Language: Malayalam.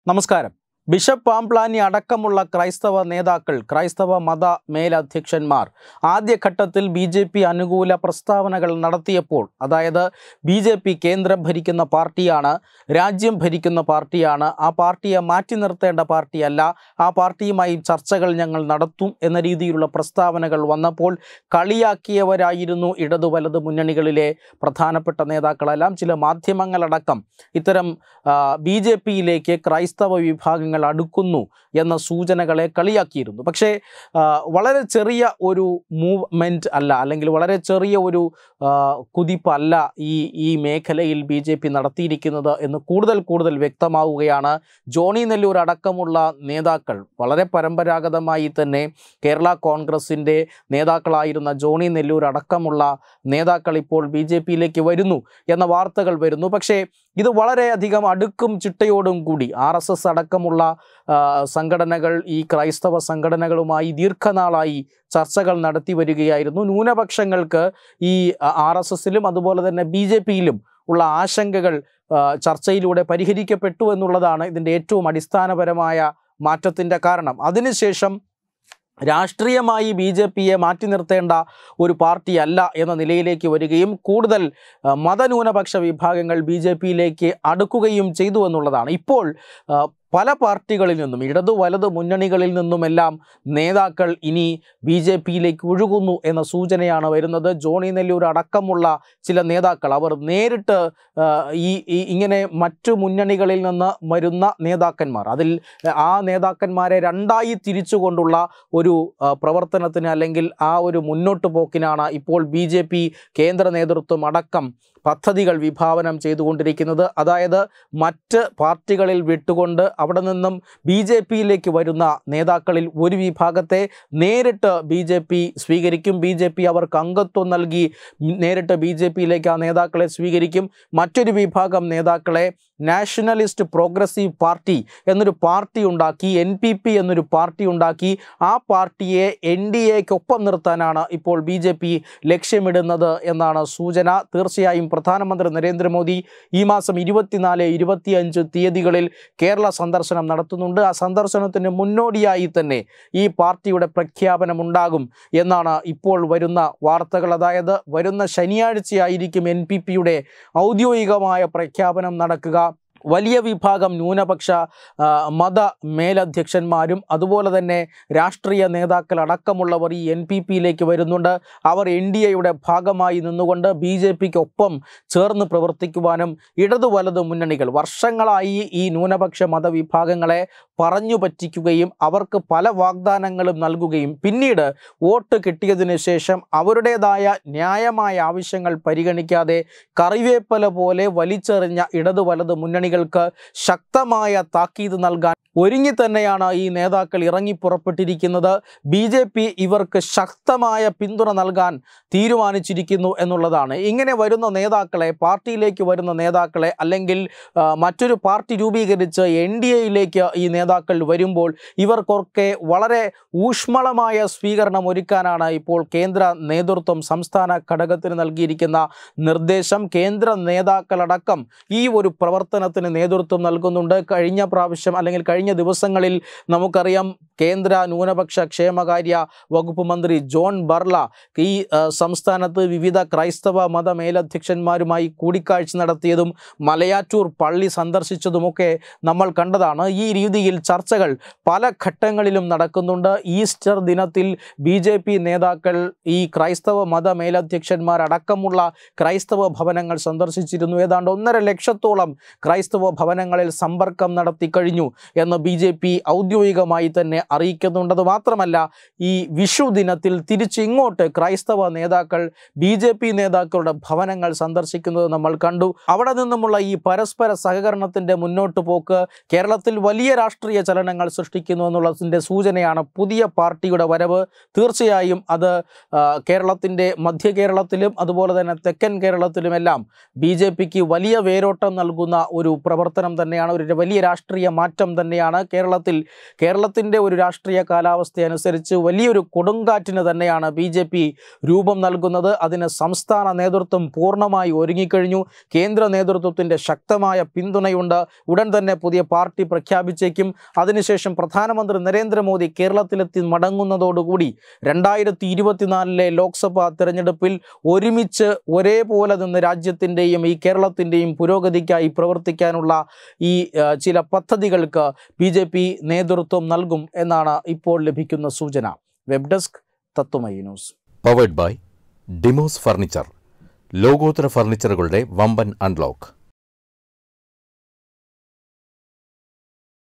നമസ്കാരം ബിഷപ്പ് പാംപ്ലാനി അടക്കമുള്ള ക്രൈസ്തവ നേതാക്കൾ ക്രൈസ്തവ മത മേലധ്യക്ഷന്മാർ ആദ്യഘട്ടത്തിൽ ബി ജെ പി അനുകൂല പ്രസ്താവനകൾ നടത്തിയപ്പോൾ അതായത് ബി ജെ പി കേന്ദ്രം ഭരിക്കുന്ന പാർട്ടിയാണ് രാജ്യം ഭരിക്കുന്ന പാർട്ടിയാണ് ആ പാർട്ടിയെ മാറ്റി നിർത്തേണ്ട പാർട്ടിയല്ല ആ പാർട്ടിയുമായി ചർച്ചകൾ ഞങ്ങൾ നടത്തും എന്ന രീതിയിലുള്ള പ്രസ്താവനകൾ വന്നപ്പോൾ കളിയാക്കിയവരായിരുന്നു ഇടതു വലത് മുന്നണികളിലെ പ്രധാനപ്പെട്ട നേതാക്കളെല്ലാം ചില മാധ്യമങ്ങളടക്കം ഇത്തരം ബി ജെ പിയിലേക്ക് ക്രൈസ്തവ വിഭാഗങ്ങൾ അടുക്കുന്നു എന്ന സൂചനകളെ കളിയാക്കിയിരുന്നു പക്ഷേ ആ, വളരെ ചെറിയ ഒരു മൂവ്മെൻറ്റ് അല്ല അല്ലെങ്കിൽ വളരെ ചെറിയ ഒരു ആ, കുതിപ്പല്ല ഈ ഈ മേഖലയിൽ ബി ജെ പി നടത്തിയിരിക്കുന്നത് എന്ന് കൂടുതൽ കൂടുതൽ വ്യക്തമാവുകയാണ് ജോണി നെല്ലൂർ അടക്കമുള്ള നേതാക്കൾ വളരെ പരമ്പരാഗതമായി തന്നെ കേരള കോൺഗ്രസിൻ്റെ നേതാക്കളായിരുന്ന ജോണി നെല്ലൂർ അടക്കമുള്ള നേതാക്കൾ ഇപ്പോൾ ബി ജെ പിയിലേക്ക് വരുന്നു എന്ന വാർത്തകൾ വരുന്നു പക്ഷേ ഇത് വളരെയധികം അടുക്കും ചിട്ടയോടും കൂടി ആർ എസ് എസ് അടക്കമുള്ള ആ, സംഘടനകൾ ഈ ക്രൈസ്തവ സംഘടനകളുമായി ദീർഘനാളായി ചർച്ചകൾ നടത്തി വരികയായിരുന്നു ന്യൂനപക്ഷങ്ങൾക്ക് ഈ ആർ എസ് എസിലും അതുപോലെ തന്നെ ബി ജെ പിയിലും ഉള്ള ആശങ്കകൾ ആ, ചർച്ചയിലൂടെ പരിഹരിക്കപ്പെട്ടു എന്നുള്ളതാണ് ഇതിൻ്റെ ഏറ്റവും അടിസ്ഥാനപരമായ മാറ്റത്തിൻ്റെ കാരണം അതിനുശേഷം രാഷ്ട്രീയമായി ബി ജെ പിയെ മാറ്റി നിർത്തേണ്ട ഒരു പാർട്ടിയല്ല എന്ന നിലയിലേക്ക് വരികയും കൂടുതൽ ആ, മതന്യൂനപക്ഷ വിഭാഗങ്ങൾ ബി ജെ പിയിലേക്ക് അടുക്കുകയും ചെയ്തു എന്നുള്ളതാണ് ഇപ്പോൾ ആ, പല പാർട്ടികളിൽ നിന്നും ഇടതു വലത് മുന്നണികളിൽ നിന്നുമെല്ലാം നേതാക്കൾ ഇനി ബി ജെ പിയിലേക്ക് ഒഴുകുന്നു എന്ന സൂചനയാണ് വരുന്നത് ജോണി നെല്ലൂർ അടക്കമുള്ള ചില നേതാക്കൾ അവർ നേരിട്ട് ആ, ഈ ഈ ഇങ്ങനെ മറ്റു മുന്നണികളിൽ നിന്ന് വരുന്ന നേതാക്കന്മാർ അതിൽ ആ നേതാക്കന്മാരെ രണ്ടായി തിരിച്ചുകൊണ്ടുള്ള ഒരു ആ, പ്രവർത്തനത്തിന് അല്ലെങ്കിൽ ആ ഒരു മുന്നോട്ട് പോക്കിനാണ് ഇപ്പോൾ ബി ജെ പി കേന്ദ്ര നേതൃത്വം അടക്കം പദ്ധതികൾ വിഭാവനം ചെയ്തുകൊണ്ടിരിക്കുന്നത് അതായത് മറ്റ് പാർട്ടികളിൽ വിട്ടുകൊണ്ട് അവിടെ നിന്നും ബി ജെ പിയിലേക്ക് വരുന്ന നേതാക്കളിൽ ഒരു വിഭാഗത്തെ നേരിട്ട് ബി ജെ പി സ്വീകരിക്കും ബി ജെ പി അവർക്ക് അംഗത്വം നൽകി നേരിട്ട് ബി ജെ പിയിലേക്ക് ആ നേതാക്കളെ സ്വീകരിക്കും മറ്റൊരു വിഭാഗം നേതാക്കളെ നാഷണലിസ്റ്റ് പ്രോഗ്രസീവ് പാർട്ടി എന്നൊരു പാർട്ടി ഉണ്ടാക്കി എൻ പി പി എന്നൊരു പാർട്ടി ഉണ്ടാക്കി ആ പാർട്ടിയെ എൻ ഡി എക്കൊപ്പം നിർത്താനാണ് ഇപ്പോൾ ബി ജെ പി ലക്ഷ്യമിടുന്നത് എന്നാണ് സൂചന തീർച്ചയായും പ്രധാനമന്ത്രി നരേന്ദ്രമോദി ഈ മാസം ഇരുപത്തിനാല് ഇരുപത്തിയഞ്ച് തീയതികളിൽ കേരള സന്ദർശനം നടത്തുന്നുണ്ട് ആ സന്ദർശനത്തിന് മുന്നോടിയായി തന്നെ ഈ പാർട്ടിയുടെ പ്രഖ്യാപനം ഉണ്ടാകും എന്നാണ് ഇപ്പോൾ വരുന്ന വാർത്തകൾ അതായത് വരുന്ന ശനിയാഴ്ചയായിരിക്കും എൻ പി പിയുടെ ഔദ്യോഗികമായ പ്രഖ്യാപനം നടക്കുക വലിയ വിഭാഗം ന്യൂനപക്ഷ ആ, മത മേലധ്യക്ഷന്മാരും അതുപോലെ തന്നെ രാഷ്ട്രീയ നേതാക്കൾ അടക്കമുള്ളവർ ഈ എൻ പി പിയിലേക്ക് വരുന്നുണ്ട് അവർ എൻ ഡി എയുടെ ഭാഗമായി നിന്നുകൊണ്ട് ബി ജെ പിക്ക് ഒപ്പം ചേർന്ന് പ്രവർത്തിക്കുവാനും ഇടതു വലതു മുന്നണികൾ വർഷങ്ങളായി ഈ ന്യൂനപക്ഷ മതവിഭാഗങ്ങളെ പറഞ്ഞു പറ്റിക്കുകയും അവർക്ക് പല വാഗ്ദാനങ്ങളും നൽകുകയും പിന്നീട് വോട്ട് കിട്ടിയതിനു ശേഷം അവരുടേതായ ന്യായമായ ആവശ്യങ്ങൾ പരിഗണിക്കാതെ കറിവേപ്പല പോലെ വലിച്ചെറിഞ്ഞ ഇടതു വലത് മുന്നണികൾക്ക് ശക്തമായ താക്കീത് നൽകാൻ ഒരുങ്ങി തന്നെയാണ് ഈ നേതാക്കൾ ഇറങ്ങി പുറപ്പെട്ടിരിക്കുന്നത് ബി ജെ പി ഇവർക്ക് ശക്തമായ പിന്തുണ നൽകാൻ തീരുമാനിച്ചിരിക്കുന്നു എന്നുള്ളതാണ് ഇങ്ങനെ വരുന്ന നേതാക്കളെ പാർട്ടിയിലേക്ക് വരുന്ന നേതാക്കളെ അല്ലെങ്കിൽ ആ, മറ്റൊരു പാർട്ടി രൂപീകരിച്ച് എൻ ഡി എയിലേക്ക് ഈ നേതാക്കൾ വരുമ്പോൾ ഇവർക്കൊക്കെ വളരെ ഊഷ്മളമായ സ്വീകരണം ഒരുക്കാനാണ് ഇപ്പോൾ കേന്ദ്ര നേതൃത്വം സംസ്ഥാന ഘടകത്തിന് നൽകിയിരിക്കുന്ന നിർദ്ദേശം കേന്ദ്ര നേതാക്കളടക്കം ഈ ഒരു പ്രവർത്തനത്തിന് നേതൃത്വം നൽകുന്നുണ്ട് കഴിഞ്ഞ പ്രാവശ്യം അല്ലെങ്കിൽ കഴിഞ്ഞ ദിവസങ്ങളിൽ നമുക്കറിയാം കേന്ദ്ര ന്യൂനപക്ഷ ക്ഷേമകാര്യ വകുപ്പ് മന്ത്രി ജോൺ ബർല ഈ ആ, സംസ്ഥാനത്ത് വിവിധ ക്രൈസ്തവ മത മേലധ്യക്ഷന്മാരുമായി കൂടിക്കാഴ്ച നടത്തിയതും മലയാറ്റൂർ പള്ളി സന്ദർശിച്ചതുമൊക്കെ നമ്മൾ കണ്ടതാണ് ഈ രീതിയിൽ ചർച്ചകൾ പല ഘട്ടങ്ങളിലും നടക്കുന്നുണ്ട് ഈസ്റ്റർ ദിനത്തിൽ ബി ജെ പി നേതാക്കൾ ഈ ക്രൈസ്തവ മത മേലധ്യക്ഷന്മാരടക്കമുള്ള ക്രൈസ്തവ ഭവനങ്ങൾ സന്ദർശിച്ചിരുന്നു ഏതാണ്ട് ഒന്നര ലക്ഷത്തോളം ക്രൈസ്തവ ഭവനങ്ങളിൽ സമ്പർക്കം നടത്തി കഴിഞ്ഞു എന്ന് ബി ജെ പി ഔദ്യോഗികമായി തന്നെ അറിയിക്കുന്നുണ്ട് അത് മാത്രമല്ല ഈ വിഷു ദിനത്തിൽ തിരിച്ച് ഇങ്ങോട്ട് ക്രൈസ്തവ നേതാക്കൾ ബി ജെ പി നേതാക്കളുടെ ഭവനങ്ങൾ സന്ദർശിക്കുന്നത് നമ്മൾ കണ്ടു അവിടെ നിന്നുമുള്ള ഈ പരസ്പര സഹകരണത്തിൻ്റെ മുന്നോട്ട് പോക്ക് കേരളത്തിൽ വലിയ രാഷ്ട്രീയ ചലനങ്ങൾ സൃഷ്ടിക്കുന്നു എന്നുള്ളതിൻ്റെ സൂചനയാണ് പുതിയ പാർട്ടിയുടെ വരവ് തീർച്ചയായും അത് ആ, കേരളത്തിൻ്റെ മധ്യ കേരളത്തിലും അതുപോലെ തന്നെ തെക്കൻ കേരളത്തിലുമെല്ലാം ബി ജെ പിക്ക് വലിയ വേരോട്ടം നൽകുന്ന ഒരു പ്രവർത്തനം തന്നെയാണ് ഒരു വലിയ രാഷ്ട്രീയ മാറ്റം തന്നെയാണ് തന്നെയാണ് കേരളത്തിൽ കേരളത്തിൻ്റെ ഒരു രാഷ്ട്രീയ കാലാവസ്ഥ അനുസരിച്ച് വലിയൊരു കൊടുങ്കാറ്റിന് തന്നെയാണ് ബി ജെ പി രൂപം നൽകുന്നത് അതിന് സംസ്ഥാന നേതൃത്വം പൂർണ്ണമായി ഒരുങ്ങിക്കഴിഞ്ഞു കേന്ദ്ര നേതൃത്വത്തിൻ്റെ ശക്തമായ പിന്തുണയുണ്ട് ഉടൻ തന്നെ പുതിയ പാർട്ടി പ്രഖ്യാപിച്ചേക്കും അതിനുശേഷം പ്രധാനമന്ത്രി നരേന്ദ്രമോദി കേരളത്തിലെത്തി മടങ്ങുന്നതോടുകൂടി രണ്ടായിരത്തി ഇരുപത്തിനാലിലെ ലോക്സഭാ തെരഞ്ഞെടുപ്പിൽ ഒരുമിച്ച് ഒരേപോലെ നിന്ന് രാജ്യത്തിൻ്റെയും ഈ കേരളത്തിൻ്റെയും പുരോഗതിക്കായി പ്രവർത്തിക്കാനുള്ള ഈ ആ, ചില പദ്ധതികൾക്ക് ബി ജെ പി നേതൃത്വം നൽകും എന്നാണ് ഇപ്പോൾ ലഭിക്കുന്ന സൂചന web desk Tattvamayi news powered by Dimos furniture ലോകോത്തര ഫർണിച്ചറുകളുടെ വമ്പൻ അൺലോക്ക്